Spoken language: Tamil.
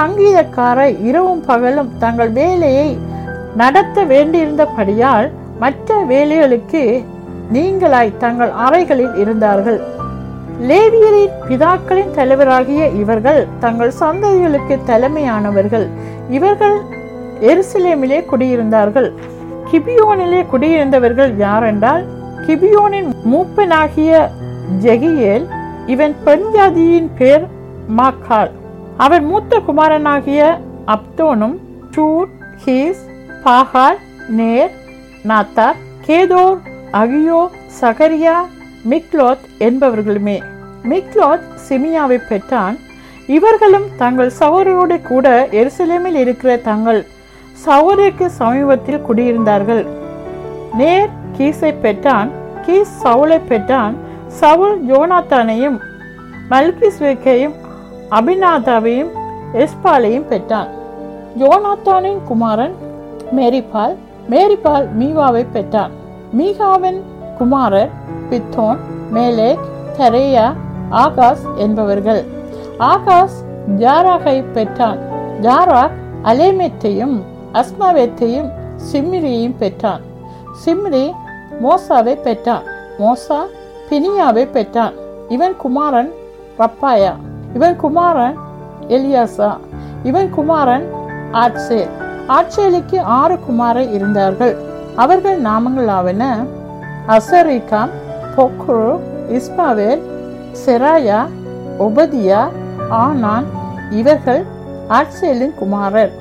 சங்கீதக்காரர் இரவும் பகலும் தங்கள் வேலையை நடத்த வேண்டியிருந்தபடியால் மற்ற வேலைகளுக்கு நீங்களாய் தங்கள் அறைகளில் இருந்தார்கள் லேவியரின் பிதாக்களின் தலைவராகிய இவர்கள் தங்கள் சந்ததிகளுக்கு தலைமையானவர்கள் இவர்கள் எருசலேமிலே குடியிருந்தார்கள் கிபியோனிலே குடியிருந்தவர்கள் யாரென்றால் கிபியோனின் மூப்பனாகிய ஜெகியேல் இவன் பெண் ஜாதியின் பேர் மாக்கால் அவன் மூத்த குமாரனாகிய அப்தோனும் சூர் ஹீஸ் பாகால் நேர் நாத்தார் கேதோர் அகியோ சகரியா மிக்லோத் என்பவர்களுமே மிக்லோத் சிமியாவை பெற்றான் இவர்களும் தங்கள் சகோதரோடு கூட எருசலேமில் இருக்கிற தங்கள் சகோதரிக்கு சமீபத்தில் குடியிருந்தார்கள் நேர் கீஸை பெற்றான் கீஸ் சவுலை பெற்றான் சவுல் யோனாத்தானையும் மல்கிஸ்வேக்கையும் அபிநாதாவையும் எஸ்பாலையும் பெற்றான் யோனாத்தானின் குமாரன் மேரிபால் மேரிபால் மீகாவை பெற்றான் மீகாவின் குமாரர் பித்தோன் மேலேக் தரேயா ஆகாஸ் என்பவர்கள் ஆகாஸ் ஜாராகை பெற்றான் ஜாராக் அலேமெத்தையும் அஸ்மாவேத்தையும் சிம்ரியையும் பெற்றான் சிம்ரி மோசாவை பெற்றான் மோசா பினியாவை பெற்றான் இவன் குமாரன் ரப்பாயா இவன் குமாரன் எலியாசா இவன் குமாரன் ஆட்சேல் ஆட்சேலுக்கு ஆறு குமாரர் இருந்தார்கள் அவர்கள் நாமங்களாவன அசரிகாம் பொக்ரு இஸ்மாவேல் செராயா ஒபதியா ஆனான் இவர்கள் ஆட்சேலின் குமாரர்